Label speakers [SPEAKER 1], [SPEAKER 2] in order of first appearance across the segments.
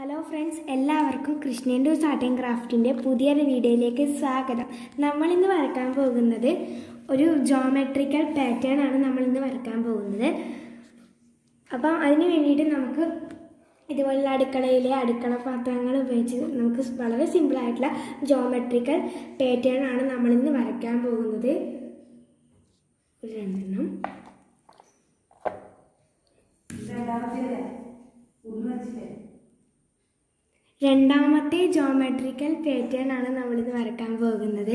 [SPEAKER 1] hello friends എല്ലാവർക്കും കൃഷ്ണേൻ്റെ ഒരു art and ക്രാഫ്റ്റിൻ്റെ പുതിയൊരു വീഡിയോയിലേക്ക് സ്വാഗതം നമ്മളിന്ന് വരക്കാൻ പോകുന്നത് ഒരു ജോമെട്രിക്കൽ പാറ്റേൺ ആണ് നമ്മളിന്ന് വരക്കാൻ പോകുന്നത് അപ്പം അതിന് വേണ്ടിയിട്ട് നമുക്ക് ഇതുപോലുള്ള അടുക്കളയിലെ അടുക്കള പാത്രങ്ങൾ ഉപയോഗിച്ച് നമുക്ക് വളരെ സിമ്പിളായിട്ടുള്ള ജോമെട്രിക്കൽ പാറ്റേൺ ആണ് നമ്മളിന്ന് വരയ്ക്കാൻ പോകുന്നത് ഒരു രണ്ടെണ്ണം രണ്ടാമത്തെ ജോമെട്രിക്കൽ പാറ്റേൺ ആണ് നമ്മളിന്ന് വരക്കാൻ പോകുന്നത്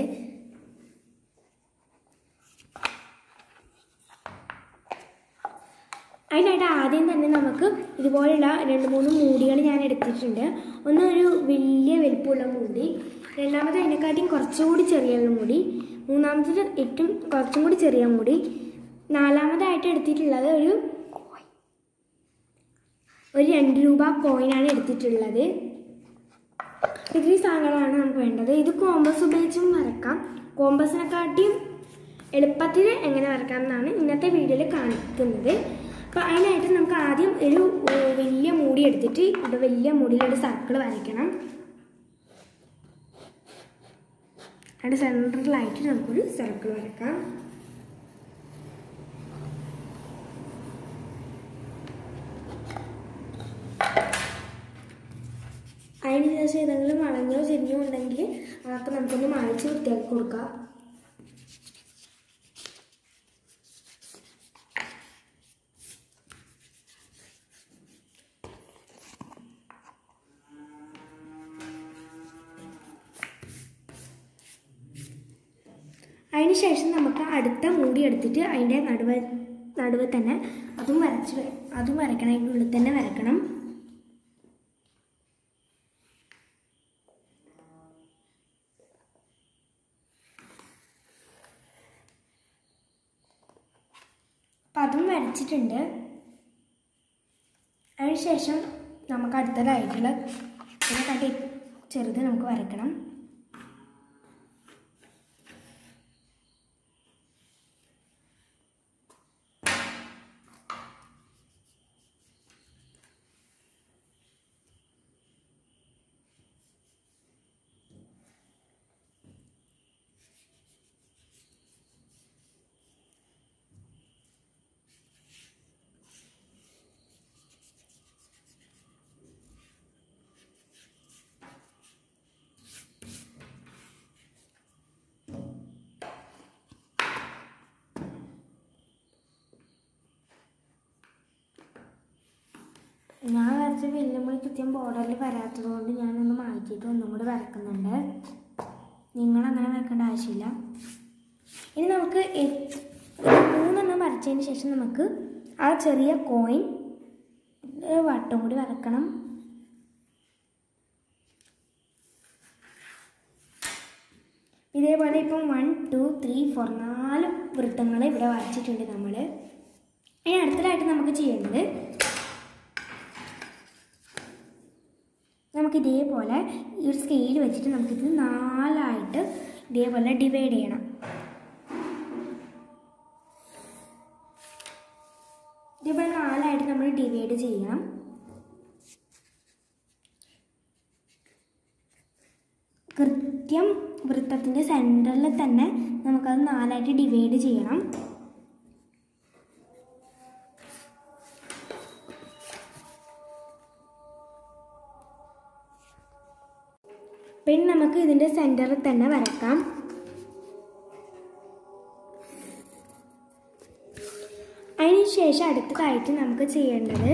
[SPEAKER 1] അതിനായിട്ട് ആദ്യം തന്നെ നമുക്ക് ഇതുപോലുള്ള രണ്ട് മൂന്ന് മൂടികൾ ഞാൻ എടുത്തിട്ടുണ്ട് ഒന്ന് ഒരു വലിയ വലിപ്പമുള്ള മൂടി രണ്ടാമത് അതിനെക്കാട്ടിയും കുറച്ചുകൂടി ചെറിയ മൂടി മൂന്നാമത്തത് ഏറ്റവും കുറച്ചും കൂടി ചെറിയ മൂടി നാലാമതായിട്ട് എടുത്തിട്ടുള്ളത് ഒരു ഒരു രണ്ട് രൂപ കോയിനാണ് എടുത്തിട്ടുള്ളത് ഇത്രയും സാധനങ്ങളാണ് നമുക്ക് വേണ്ടത് ഇത് കോമ്പസ് ഉപയോഗിച്ചും വരക്കാം കോമ്പസിനെക്കാട്ടിയും എളുപ്പത്തിൽ എങ്ങനെ വരക്കാം എന്നാണ് ഇന്നത്തെ വീഡിയോയിൽ കാണിക്കുന്നത് അപ്പോൾ അതിനായിട്ട് നമുക്ക് ആദ്യം ഒരു ഏഹ്, വലിയ മൂടി എടുത്തിട്ട് ഇവിടെ വലിയ മൂടിയിൽ ഒരു സർക്കിൾ വരയ്ക്കണം അതിൻ്റെ സെൻട്രലായിട്ട് നമുക്കൊരു സർക്കിൾ വരക്കാം അതിന് ശേഷം ഏതെങ്കിലും വളഞ്ഞോ ചെരിഞ്ഞോ ഉണ്ടെങ്കിൽ അതൊക്കെ നമുക്കൊന്ന് മായ്ച്ച് വൃത്തിയാക്കി കൊടുക്കാം അതിന് ശേഷം നമുക്ക് അടുത്ത മൂടി എടുത്തിട്ട് അതിൻ്റെ നടുവ് നടുവ് തന്നെ അതും വരച്ച് വെ- അതും വരയ്ക്കണം അതിൻ്റെ ഉള്ളിൽ തന്നെ വരക്കണം അപ്പം അതും വരച്ചിട്ടുണ്ട് അതിനുശേഷം നമുക്ക് അടുത്തതായിട്ടുള്ള ഇതിനെക്കാട്ടി ചെറുത് നമുക്ക് വരക്കണം ഞാൻ വരച്ച വെല്ലുമണി കൃത്യം ബോർഡറിൽ വരാത്തത് കൊണ്ട് ഞാനൊന്ന് മാറ്റിയിട്ട് ഒന്നും കൂടി വരക്കുന്നുണ്ട് നിങ്ങളങ്ങനെ വരക്കേണ്ട ആവശ്യമില്ല ഇനി നമുക്ക് എ- ഒരു മൂന്നെണ്ണം വരച്ചതിന് ശേഷം നമുക്ക് ആ ചെറിയ കോയിൻ വട്ടം കൂടി വരക്കണം ഇതേപോലെ ഇപ്പം വൺ ടു ത്രീ ഫോർ നാല് വൃത്തങ്ങൾ ഇവിടെ വരച്ചിട്ടുണ്ട് നമ്മൾ ഇനി അടുത്തതായിട്ട് നമുക്ക് ചെയ്യേണ്ടത് നമുക്ക് ഇതേപോലെ ഈ ഒരു സ്കെയിൽ വെച്ചിട്ട് നമുക്കിത് നാലായിട്ട് ഇതേപോലെ ഡിവൈഡ് ചെയ്യണം ഇതേപോലെ നാലായിട്ട് നമ്മൾ ഡിവൈഡ് ചെയ്യണം കൃത്യം വൃത്തത്തിൻ്റെ സെൻറ്ററിൽ തന്നെ നമുക്കത് നാലായിട്ട് ഡിവൈഡ് ചെയ്യണം പിന്നെ നമുക്ക് ഇതിൻ്റെ സെൻറ്ററിൽ തന്നെ വരക്കാം അതിന് ശേഷം അടുത്തതായിട്ട് നമുക്ക് ചെയ്യേണ്ടത്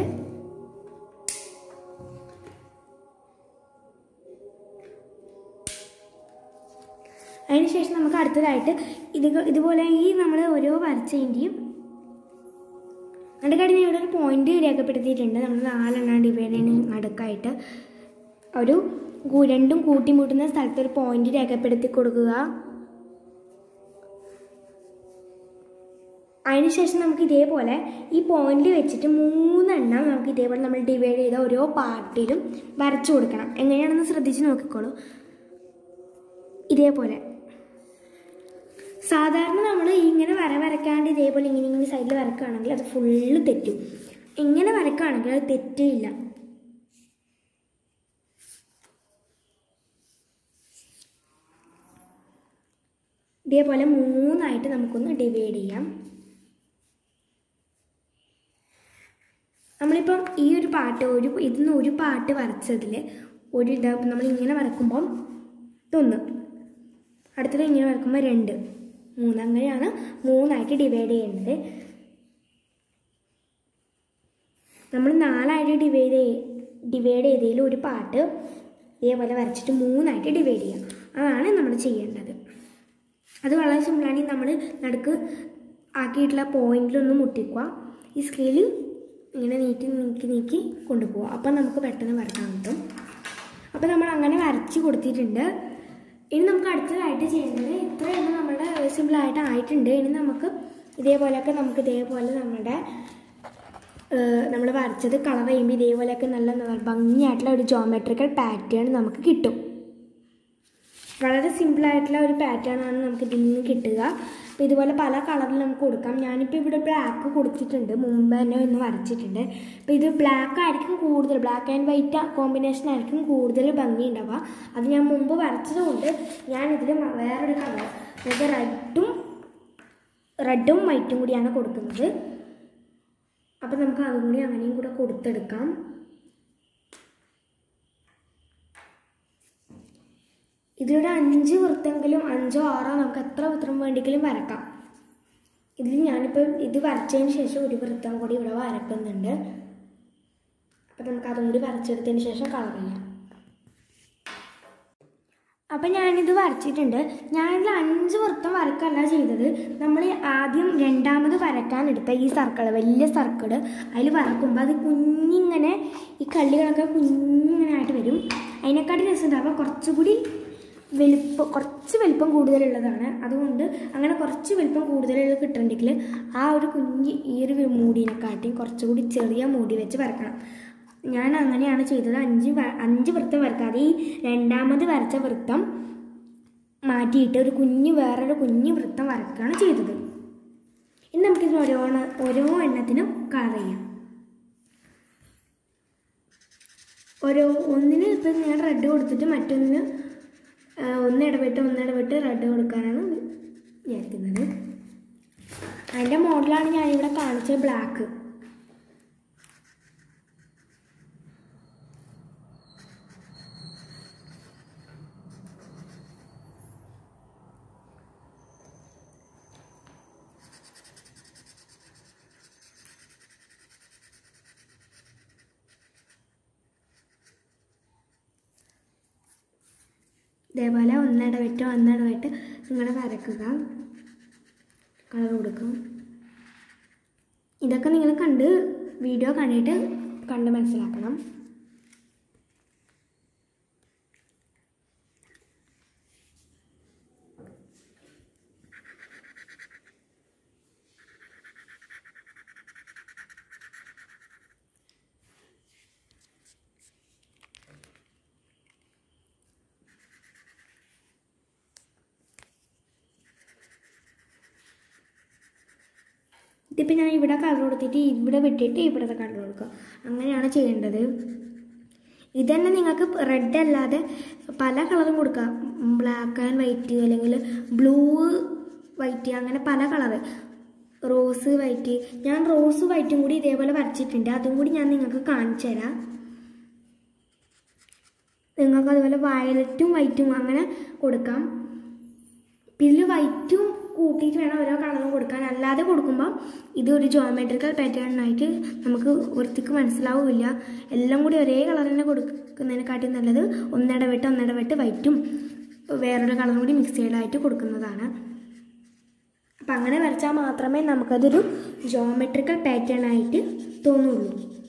[SPEAKER 1] അതിന് ശേഷം നമുക്ക് അടുത്തതായിട്ട് ഇത് ഇതുപോലെ ഈ നമ്മൾ ഓരോ വരച്ചതിൻ്റെയും നടുക്കായിട്ട് ഞാൻ ഇവിടെ ഒരു പോയിന്റ് രേഖപ്പെടുത്തിയിട്ടുണ്ട് നമ്മൾ നാലെണ്ണം ഡിവൈഡ് ചെയ്യുന്ന നടുക്കായിട്ട് ഒരു കൂ- രണ്ടും കൂട്ടിമുട്ടുന്ന സ്ഥലത്ത് ഒരു പോയിന്റ് രേഖപ്പെടുത്തി കൊടുക്കുക അതിനുശേഷം നമുക്ക് ഇതേപോലെ ഈ പോയിന്റ് വെച്ചിട്ട് മൂന്നെണ്ണം നമുക്ക് ഇതേപോലെ നമ്മൾ ഡിവൈഡ് ചെയ്ത ഓരോ പാർട്ടിലും വരച്ചു കൊടുക്കണം എങ്ങനെയാണെന്ന് ശ്രദ്ധിച്ച് നോക്കിക്കോളൂ ഇതേപോലെ സാധാരണ നമ്മൾ ഇങ്ങനെ വര വരയ്ക്കാണ്ട് ഇതേപോലെ ഇങ്ങനെ ഇങ്ങനെ സൈഡിൽ വരക്കുകയാണെങ്കിൽ അത് ഫുള്ള് തെറ്റും ഇങ്ങനെ വരക്കുകയാണെങ്കിൽ അത് തെറ്റില്ല ഇതേപോലെ മൂന്നായിട്ട് നമുക്കൊന്ന് ഡിവൈഡ് ചെയ്യാം നമ്മളിപ്പം ഈ ഒരു പാട്ട് ഒരു ഇതിന്ന് ഒരു പാട്ട് വരച്ചതിൽ ഒരു ഇത് നമ്മൾ ഇങ്ങനെ വരക്കുമ്പം ഇതൊന്ന് അടുത്തത് ഇങ്ങനെ വരക്കുമ്പോൾ രണ്ട് മൂന്ന് അങ്ങനെയാണ് മൂന്നായിട്ട് ഡിവൈഡ് ചെയ്യേണ്ടത് നമ്മൾ നാലായിട്ട് ഡിവൈഡ് ചെയ് ഡിവൈഡ് ചെയ്തതിൽ ഒരു പാട്ട് ഇതേപോലെ വരച്ചിട്ട് മൂന്നായിട്ട് ഡിവൈഡ് ചെയ്യാം അതാണ് നമ്മൾ ചെയ്യേണ്ടത് അത് വളരെ സിമ്പിളാണ് നമ്മൾ നടുക്ക് ആക്കിയിട്ടുള്ള പോയിന്റിലൊന്ന് മുട്ടിക്കുക ഈ സ്കെയിൽ ഇങ്ങനെ നീട്ടി നീക്കി നീക്കി കൊണ്ടുപോകുക അപ്പം നമുക്ക് പെട്ടെന്ന് വരക്കാൻ കിട്ടും അപ്പം നമ്മൾ അങ്ങനെ വരച്ച് കൊടുത്തിട്ടുണ്ട് ഇനി നമുക്ക് അടുത്തതായിട്ട് ചെയ്യേണ്ടത് ഇത്രയാണ് നമ്മുടെ സിമ്പിളായിട്ട് ആയിട്ടുണ്ട് ഇനി നമുക്ക് ഇതേപോലെയൊക്കെ നമുക്ക് ഇതേപോലെ നമ്മുടെ നമ്മൾ വരച്ചത് കളർ ചെയ്യുമ്പോൾ ഇതേപോലെയൊക്കെ നല്ല നല്ല ഭംഗിയായിട്ടുള്ള ഒരു ജോമെട്രിക്കൽ പാറ്റേൺ നമുക്ക് കിട്ടും വളരെ സിമ്പിളായിട്ടുള്ള ഒരു പാറ്റേൺ ആണ് നമുക്ക് ഇതിൽ നിന്ന് കിട്ടുക അപ്പോൾ ഇതുപോലെ പല കളറിൽ നമുക്ക് കൊടുക്കാം ഞാനിപ്പോൾ ഇവിടെ ബ്ലാക്ക് കൊടുത്തിട്ടുണ്ട് മുമ്പ് തന്നെ ഒന്ന് വരച്ചിട്ടുണ്ട് അപ്പോൾ ഇത് ബ്ലാക്ക് ആയിരിക്കും കൂടുതൽ ബ്ലാക്ക് ആൻഡ് വൈറ്റ് കോമ്പിനേഷൻ ആയിരിക്കും കൂടുതൽ ഭംഗി ഉണ്ടാവുക അത് ഞാൻ മുമ്പ് വരച്ചതുകൊണ്ട് ഞാൻ ഇതിൽ വേറൊരു കളർ അതായത് റെഡും റെഡും വൈറ്റും കൂടിയാണ് കൊടുക്കുന്നത് അപ്പം നമുക്ക് അതും കൂടി അങ്ങനെയും കൂടെ കൊടുത്തെടുക്കാം ഇതിലൂടെ അഞ്ച് വൃത്തെങ്കിലും അഞ്ചോ ആറോ നമുക്ക് എത്ര വൃത്തം വേണ്ടെങ്കിലും വരക്കാം ഇതിൽ ഞാനിപ്പോൾ ഇത് വരച്ചതിന് ശേഷം ഒരു വൃത്തം കൂടി ഇവിടെ വരക്കുന്നുണ്ട് അപ്പം നമുക്ക് അതും കൂടി വരച്ചെടുത്തതിന് ശേഷം കളർ ചെയ്യാം അപ്പം ഞാനിത് വരച്ചിട്ടുണ്ട് ഞാനിതിൽ അഞ്ച് വൃത്തം വരക്കല്ല ചെയ്തത് നമ്മൾ ആദ്യം രണ്ടാമത് വരക്കാൻ എടുത്ത ഈ സർക്കിൾ വലിയ സർക്കിൾ അതിൽ വരക്കുമ്പോൾ അത് കുഞ്ഞിങ്ങനെ ഈ കള്ളികളൊക്കെ കുഞ്ഞിങ്ങനെ ആയിട്ട് വരും അതിനെക്കാട്ടി രസം ഉണ്ടാവുക കുറച്ചുകൂടി വലിപ്പം കുറച്ച് വലിപ്പം കൂടുതലുള്ളതാണ് അതുകൊണ്ട് അങ്ങനെ കുറച്ച് വലിപ്പം കൂടുതലുള്ള കിട്ടണമെങ്കിൽ ആ ഒരു കുഞ്ഞ് ഈ ഒരു മൂടിനെക്കാട്ടിയും കുറച്ചുകൂടി ചെറിയ മൂടി വെച്ച് വരക്കണം ഞാൻ അങ്ങനെയാണ് ചെയ്തത് അഞ്ച് വ- അഞ്ച് വൃത്തം വരക്കാതെ ഈ രണ്ടാമത് വരച്ച വൃത്തം മാറ്റിയിട്ട് ഒരു കുഞ്ഞ് വേറൊരു കുഞ്ഞ് വൃത്തം വരക്കുകയാണ് ചെയ്തത് ഇനി നമുക്കിതിന് ഓരോ ഓരോ എണ്ണത്തിനും കളർ ചെയ്യാം ഓരോ ഒന്നിന് ഇപ്പം ഞാൻ റെഡ് കൊടുത്തിട്ട് മറ്റൊന്നിന് ആ, ഒന്ന് ഇടവിട്ട് ഒന്ന് ഇടവിട്ട് റെഡ് കൊടുക്കാനാണ് വിചാരിക്കുന്നത് അതിൻ്റെ മോഡലാണ് ഞാനിവിടെ കാണിച്ചത് ബ്ലാക്ക് ഇതേപോലെ ഒന്നിടവിട്ട് ഒന്നിടവിട്ട് നിങ്ങൾ വരക്കുക കളർ കൊടുക്കും ഇതൊക്കെ നിങ്ങൾ കണ്ട് വീഡിയോ കണ്ടിട്ട് കണ്ട് മനസ്സിലാക്കണം ഇതിപ്പോൾ ഞാൻ ഇവിടെ കളർ കൊടുത്തിട്ട് ഇവിടെ വിട്ടിട്ട് ഇവിടുത്തെ കളർ കൊടുക്കുക അങ്ങനെയാണ് ചെയ്യേണ്ടത് ഇതന്നെ നിങ്ങൾക്ക് റെഡ് അല്ലാതെ പല കളറും കൊടുക്കാം ബ്ലാക്ക് ആൻഡ് വൈറ്റ് അല്ലെങ്കിൽ ബ്ലൂ വൈറ്റ് അങ്ങനെ പല കളറ് റോസ് വൈറ്റ് ഞാൻ റോസ് വൈറ്റും കൂടി ഇതേപോലെ വരച്ചിട്ടുണ്ട് അതും കൂടി ഞാൻ നിങ്ങൾക്ക് കാണിച്ചു തരാം നിങ്ങൾക്ക് അതുപോലെ വയലറ്റും വൈറ്റും അങ്ങനെ കൊടുക്കാം ഇതിൽ വൈറ്റും കൂട്ടിയിട്ട് വേണം ഓരോ കളറും കൊടുക്കാൻ അല്ലാതെ കൊടുക്കുമ്പോൾ ഇത് ഒരു ജോമെട്രിക്കൽ പാറ്റേണിനായിട്ട് നമുക്ക് വൃത്തിക്ക് മനസ്സിലാവില്ല എല്ലാം കൂടി ഒരേ കളർ തന്നെ കൊടുക്കുന്നതിനെക്കാട്ടി നല്ലത് ഒന്നിടവിട്ട് ഒന്നിടവിട്ട് വൈറ്റും വേറൊരു കളറും കൂടി മിക്സ് ആയിട്ട് കൊടുക്കുന്നതാണ് അപ്പം അങ്ങനെ വരച്ചാൽ മാത്രമേ നമുക്കതൊരു ജോമെട്രിക്കൽ പാറ്റേൺ ആയിട്ട് തോന്നുള്ളൂ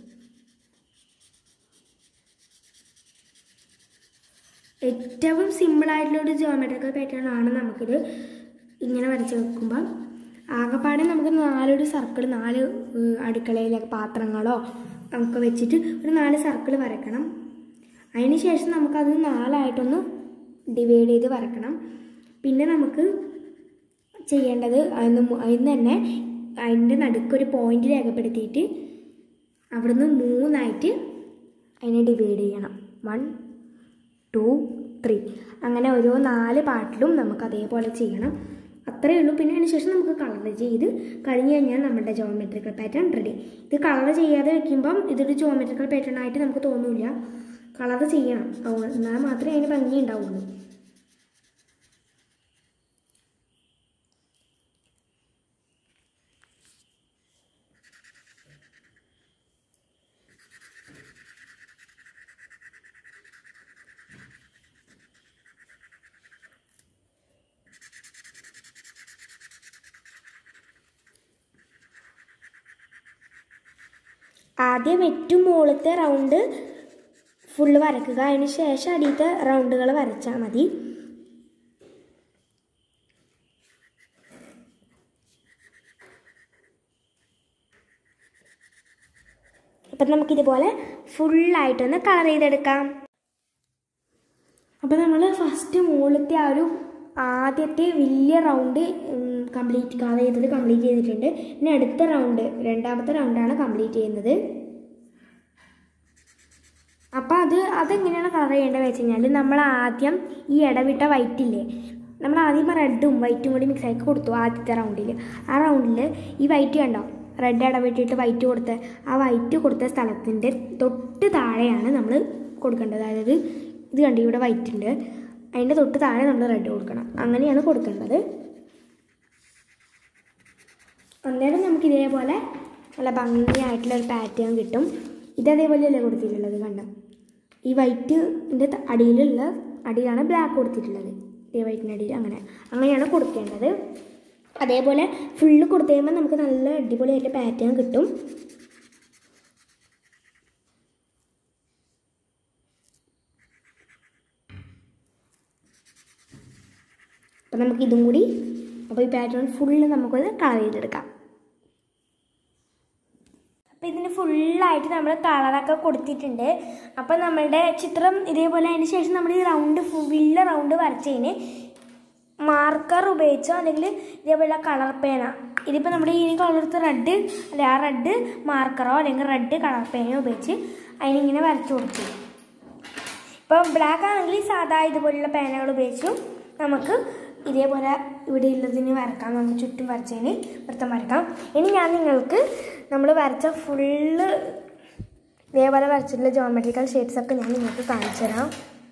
[SPEAKER 1] ഏറ്റവും സിമ്പിളായിട്ടുള്ള ഒരു ജോമെട്രിക്കൽ പാറ്റേൺ ആണ് നമുക്കിത് ഇങ്ങനെ വരച്ച് വെക്കുമ്പോൾ ആകെപ്പാടെ നമുക്ക് നാലൊരു സർക്കിൾ നാല് ഏഹ്, അടുക്കളയിലെ പാത്രങ്ങളോ ഒക്കെ വെച്ചിട്ട് ഒരു നാല് സർക്കിൾ വരക്കണം അതിന് ശേഷം നമുക്കത് നാലായിട്ടൊന്ന് ഡിവൈഡ് ചെയ്ത് വരക്കണം പിന്നെ നമുക്ക് ചെയ്യേണ്ടത് അതിന് മു- അതിന് തന്നെ അതിൻ്റെ നടുക്കൊരു പോയിന്റ് രേഖപ്പെടുത്തിയിട്ട് അവിടുന്ന് മൂന്നായിട്ട് അതിനെ ഡിവൈഡ് ചെയ്യണം വൺ ടു ത്രീ അങ്ങനെ ഓരോ നാല് പാട്ടിലും നമുക്ക് അതേപോലെ ചെയ്യണം അത്രയേ ഉള്ളൂ പിന്നെ അതിന് ശേഷം നമുക്ക് കളർ ചെയ്ത് കഴിഞ്ഞ് കഴിഞ്ഞാൽ നമ്മുടെ ജോമെട്രിക്കൽ പാറ്റേൺ റെഡി ഇത് കളർ ചെയ്യാതെ വെക്കുമ്പം ഇതൊരു ജോമെട്രിക്കൽ പാറ്റേൺ ആയിട്ട് നമുക്ക് തോന്നില്ല കളർ ചെയ്യണം അതുകൊണ്ട് എന്നാൽ മാത്രമേ അതിന് ഭംഗി ഉണ്ടാവുള്ളൂ ആദ്യം ഏറ്റവും മുകളിലത്തെ റൗണ്ട് ഫുള്ള് വരക്കുക അതിന് ശേഷം അടിയത്തെ റൗണ്ടുകൾ വരച്ചാൽ മതി അപ്പം നമുക്കിതുപോലെ ഫുള്ളായിട്ടൊന്ന് കളർ ചെയ്തെടുക്കാം അപ്പോൾ നമ്മൾ ഫസ്റ്റ് മുകളിലത്തെ ആ ഒരു ആദ്യത്തെ വലിയ റൗണ്ട് കംപ്ലീറ്റ് കളർ ചെയ്തത് കംപ്ലീറ്റ് ചെയ്തിട്ടുണ്ട് ഇനി അടുത്ത റൗണ്ട് രണ്ടാമത്തെ റൗണ്ടാണ് കംപ്ലീറ്റ് ചെയ്യുന്നത് അപ്പോൾ അത് അതെങ്ങനെയാണ് കളർ ചെയ്യേണ്ടത് വെച്ച് കഴിഞ്ഞാൽ നമ്മൾ ആദ്യം ഈ ഇടവിട്ട വൈറ്റ് ഇല്ലേ നമ്മൾ ആദ്യം റെഡും വൈറ്റും കൂടി മിക്സ് ആക്കി കൊടുത്തു ആദ്യത്തെ റൗണ്ടിൽ ആ റൗണ്ടിൽ ഈ വൈറ്റ് കണ്ടോ റെഡ് ഇടവിട്ടിട്ട് വൈറ്റ് കൊടുത്ത് ആ വൈറ്റ് കൊടുത്ത സ്ഥലത്തിൻ്റെ തൊട്ട് താഴെയാണ് നമ്മൾ കൊടുക്കേണ്ടത് അതായത് ഇത് കണ്ടു ഇവിടെ വൈറ്റ് ഉണ്ട് അതിൻ്റെ തൊട്ട് താഴെ നമ്മൾ റെഡ് കൊടുക്കണം അങ്ങനെയാണ് കൊടുക്കേണ്ടത് അന്നേരം നമുക്ക് ഇതേപോലെ നല്ല ഭംഗിയായിട്ടുള്ള ഒരു പാറ്റേൺ കിട്ടും ഇത് അതേപോലെയല്ലേ കൊടുത്തിട്ടുള്ളത് കണ്ടോ ഈ വൈറ്റിൻ്റെ അടിയിലുള്ള അടിയിലാണ് ബ്ലാക്ക് കൊടുത്തിട്ടുള്ളത് ഈ വൈറ്റിൻ്റെ അടിയിൽ അങ്ങനെ അങ്ങനെയാണ് കൊടുക്കേണ്ടത് അതേപോലെ ഫുള്ള് കൊടുത്തു കഴിയുമ്പോൾ നമുക്ക് നല്ല അടിപൊളിയായിട്ട് പാറ്റേൺ കിട്ടും അപ്പം നമുക്ക് ഇതും കൂടി അപ്പോൾ ഈ പാറ്റേൺ ഫുള്ള് നമുക്കൊന്ന് കളർ ചെയ്തെടുക്കാം അപ്പോൾ ഇതിന് ഫുള്ളായിട്ട് നമ്മൾ കളറൊക്കെ കൊടുത്തിട്ടുണ്ട് അപ്പോൾ നമ്മളുടെ ചിത്രം ഇതേപോലെ അതിന് ശേഷം നമ്മൾ ഈ റൗണ്ട് ഫുള്ള് റൗണ്ട് വരച്ചതിന് മാർക്കർ ഉപയോഗിച്ചോ അല്ലെങ്കിൽ ഇതേപോലെ കളർ പേന ഇതിപ്പോൾ നമ്മുടെ ഈ കളർത്ത് റെഡ് അല്ല ആ റെഡ് മാർക്കറോ അല്ലെങ്കിൽ റെഡ് കളർ പേനയോ ഉപയോഗിച്ച് അതിനിങ്ങനെ വരച്ചു കൊടുത്തു ഇപ്പോൾ ബ്ലാക്ക് ആണെങ്കിൽ സാധാ ഇതുപോലുള്ള പേനകൾ ഉപയോഗിച്ചു നമുക്ക് ഇതേപോലെ ഇവിടെ ഉള്ളതിന് വരക്കാം നമുക്ക് ചുറ്റും വരച്ചതിന് വൃത്തം വരക്കാം ഇനി ഞാൻ നിങ്ങൾക്ക് നമ്മൾ വരച്ച ഫുള്ള് ഇതേപോലെ വരച്ചിട്ടുള്ള ജോമെട്രിക്കൽ ഷേപ്സ് ഒക്കെ ഞാൻ നിങ്ങൾക്ക് കാണിച്ചു തരാം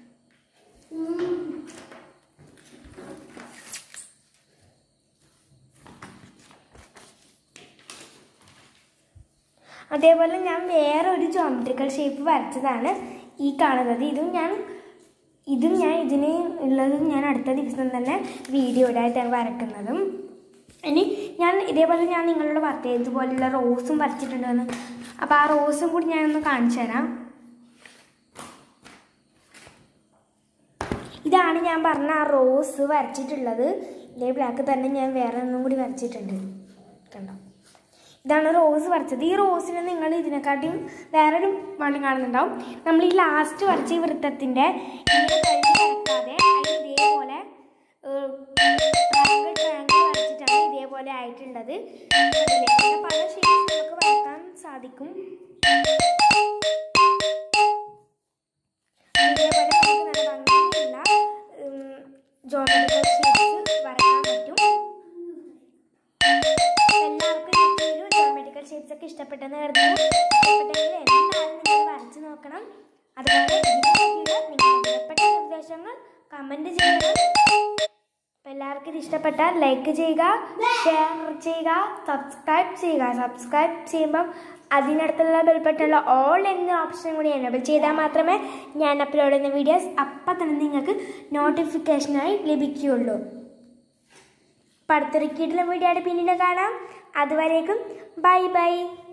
[SPEAKER 1] അതേപോലെ ഞാൻ വേറെ ഒരു ജോമെട്രിക്കൽ ഷേപ്പ് വരച്ചതാണ് ഈ കാണുന്നത് ഇതും ഞാൻ ഇതും ഞാൻ ഇതിന് ഉള്ളതും ഞാൻ അടുത്ത ദിവസം തന്നെ വീഡിയോയിലായിട്ടാണ് വരക്കുന്നതും ഇനി ഞാൻ ഇതേപോലെ ഞാൻ നിങ്ങളോട് പറഞ്ഞത് ഇതുപോലുള്ള റോസും വരച്ചിട്ടുണ്ടെന്ന് അപ്പോൾ ആ റോസും കൂടി ഞാനൊന്ന് കാണിച്ചു തരാം ഇതാണ് ഞാൻ പറഞ്ഞ ആ റോസ് വരച്ചിട്ടുള്ളത് ഇതേ ബ്ലാക്ക് തന്നെ ഞാൻ വേറെ ഒന്നും കൂടി വരച്ചിട്ടുണ്ട് കണ്ടോ ഇതാണ് റോസ് വരച്ചത് ഈ റോസിന് നിങ്ങൾ ഇതിനെക്കാട്ടിയും വേറൊരു വണ്ണം കാണുന്നുണ്ടാവും നമ്മൾ ഈ ലാസ്റ്റ് വരച്ച ഈ വൃത്തത്തിൻ്റെ ഇങ്ങനെ കഴിഞ്ഞ് വരക്കാതെ അതിന് ഇതേപോലെ ട്രയാങ്കിൾ ട്രയാങ്കിൾ വരച്ചിട്ടാണ് ഇതേപോലെ ആയിട്ടുള്ളത് അതിലെ അങ്ങനെ പല ഷേപ്സ് നമുക്ക് വരക്കാൻ സാധിക്കും ഇതേപോലെ നമുക്ക് നല്ല ഭംഗിയുള്ള ജോമെട്രിക്കൽ ഷേപ്സ് വരക്കാൻ പറ്റും എല്ലാവർക്കും ഇന്നത്തെ ഒരു ജോമെട്രിക്കൽ ഷേപ്സ് ഒക്കെ ഇഷ്ടപ്പെട്ടെന്ന് കരുതുന്നു ഇഷ്ടപ്പെട്ടെങ്കിൽ എന്തായാലും നിങ്ങൾ വരച്ച് നോക്കണം അതുപോലെ ഇതിനെ പറ്റിയുള്ള നിങ്ങളുടെ വിലപ്പെട്ട നിർദ്ദേശങ്ങൾ കമൻറ്റ് ചെയ്യണം അപ്പോൾ എല്ലാവർക്കും ഇത് ഇഷ്ടപ്പെട്ടാൽ ലൈക്ക് ചെയ്യുക ഷെയർ ചെയ്യുക സബ്സ്ക്രൈബ് ചെയ്യുക സബ്സ്ക്രൈബ് ചെയ്യുമ്പം അതിനടുത്തുള്ള ബെൽബട്ടണിലുള്ള ഓൾ എന്ന ഓപ്ഷൻ കൂടി എനേബിൾ ചെയ്താൽ മാത്രമേ ഞാൻ അപ്ലോഡ് ചെയ്യുന്ന വീഡിയോസ് അപ്പം തന്നെ നിങ്ങൾക്ക് നോട്ടിഫിക്കേഷനായി ലഭിക്കുകയുള്ളൂ അപ്പം അടുത്തൊരു വീഡിയോ ആയിട്ട് പിന്നീട് കാണാം അതുവരേക്കും ബൈ ബൈ